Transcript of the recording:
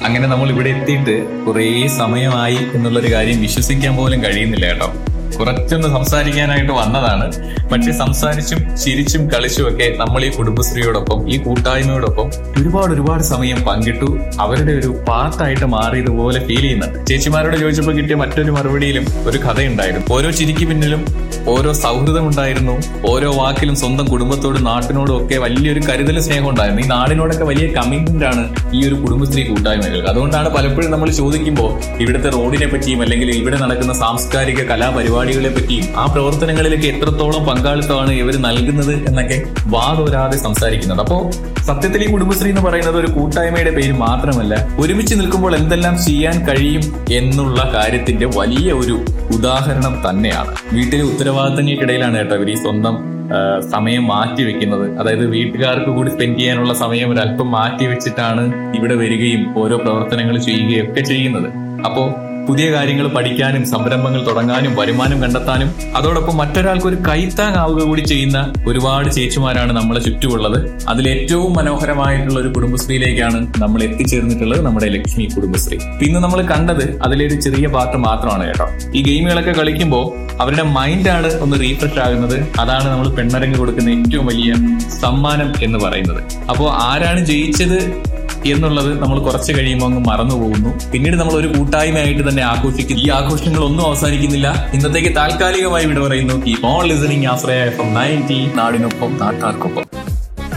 അങ്ങനെ നമ്മൾ ഇവിടെ എത്തിയിട്ട് കുറേ സമയമായി എന്നുള്ളൊരു കാര്യം വിശ്വസിക്കാൻ പോലും കഴിയുന്നില്ല കേട്ടോ കുറച്ചൊന്ന് സംസാരിക്കാനായിട്ട് വന്നതാണ് പക്ഷെ സംസാരിച്ചും ചിരിച്ചും കളിച്ചും ഒക്കെ നമ്മൾ ഈ കുടുംബശ്രീയോടൊപ്പം ഈ കൂട്ടായ്മയോടൊപ്പം ഒരുപാട് ഒരുപാട് സമയം പങ്കിട്ടു അവരുടെ ഒരു പാർട്ടായിട്ട് മാറിയതുപോലെ ഫീൽ ചെയ്യുന്നുണ്ട് ചേച്ചിമാരോട് ചോദിച്ചപ്പോൾ കിട്ടിയ മറ്റൊരു മറുപടിയിലും ഒരു കഥയുണ്ടായിരുന്നു ഓരോ ചിരിക്ക് പിന്നിലും ഓരോ സൗഹൃദം ഉണ്ടായിരുന്നു ഓരോ വാക്കിലും സ്വന്തം കുടുംബത്തോടും നാട്ടിനോടും ഒക്കെ വലിയൊരു കരുതൽ സ്നേഹം ഉണ്ടായിരുന്നു ഈ നാടിനോടൊക്കെ വലിയ കമ്മിറ്റ്മെന്റ് ആണ് ഈ ഒരു കുടുംബശ്രീ കൂട്ടായ്മകൾ അതുകൊണ്ടാണ് പലപ്പോഴും നമ്മൾ ചോദിക്കുമ്പോൾ ഇവിടുത്തെ റോഡിനെ പറ്റിയും അല്ലെങ്കിൽ ഇവിടെ നടക്കുന്ന സാംസ്കാരിക കലാപരിപാടികളെ പറ്റിയും ആ പ്രവർത്തനങ്ങളിലേക്ക് എത്രത്തോളം പങ്കാളിത്തമാണ് ഇവർ നൽകുന്നത് എന്നൊക്കെ വാതോരാതെ സംസാരിക്കുന്നത് അപ്പോ സത്യത്തിൽ ഈ കുടുംബശ്രീ എന്ന് പറയുന്നത് ഒരു കൂട്ടായ്മയുടെ പേര് മാത്രമല്ല ഒരുമിച്ച് നിൽക്കുമ്പോൾ എന്തെല്ലാം ചെയ്യാൻ കഴിയും എന്നുള്ള കാര്യത്തിന്റെ വലിയ ഒരു ഉദാഹരണം തന്നെയാണ് വീട്ടിലെ ഉത്തരവാദിത്തങ്ങൾക്കിടയിലാണ് കേട്ടോ ഇവർ ഈ സ്വന്തം ആ, സമയം മാറ്റി വെക്കുന്നത് അതായത് വീട്ടുകാർക്ക് കൂടി സ്പെൻഡ് ചെയ്യാനുള്ള സമയം ഒരു അല്പം മാറ്റി വെച്ചിട്ടാണ് ഇവിടെ വരികയും ഓരോ പ്രവർത്തനങ്ങൾ ചെയ്യുകയും ഒക്കെ ചെയ്യുന്നത് അപ്പോ പുതിയ കാര്യങ്ങൾ പഠിക്കാനും സംരംഭങ്ങൾ തുടങ്ങാനും വരുമാനം കണ്ടെത്താനും അതോടൊപ്പം മറ്റൊരാൾക്ക് ഒരു കൈത്താങ്ങാവുക കൂടി ചെയ്യുന്ന ഒരുപാട് ചേച്ചിമാരാണ് നമ്മളെ ചുറ്റുമുള്ളത് അതിൽ ഏറ്റവും മനോഹരമായിട്ടുള്ള ഒരു കുടുംബശ്രീയിലേക്കാണ് നമ്മൾ എത്തിച്ചേർന്നിട്ടുള്ളത് നമ്മുടെ ലക്ഷ്മി കുടുംബശ്രീ ഇന്ന് നമ്മൾ കണ്ടത് അതിലെ ഒരു ചെറിയ പാർട്ട് മാത്രമാണ് കേട്ടോ ഈ ഗെയിമുകളൊക്കെ കളിക്കുമ്പോൾ അവരുടെ മൈൻഡാണ് ഒന്ന് റീഫ്രഷ് ആകുന്നത് അതാണ് നമ്മൾ പെണ്ണരങ്ങ് കൊടുക്കുന്ന ഏറ്റവും വലിയ സമ്മാനം എന്ന് പറയുന്നത് അപ്പോൾ ആരാണ് ജയിച്ചത് എന്നുള്ളത് നമ്മൾ കുറച്ച് കഴിയുമ്പോൾ അങ്ങ് മറന്നു പോകുന്നു പിന്നീട് നമ്മൾ ഒരു കൂട്ടായ്മയായിട്ട് തന്നെ ആഘോഷിക്കുന്നു ഈ ആഘോഷങ്ങൾ ഒന്നും അവസാനിക്കുന്നില്ല ഇന്നത്തേക്ക് താൽക്കാലികമായി വിട പറയുന്നു ഈ on listening Aashraya F M ninety നാടിനൊപ്പം നാട്ടാർക്കൊപ്പം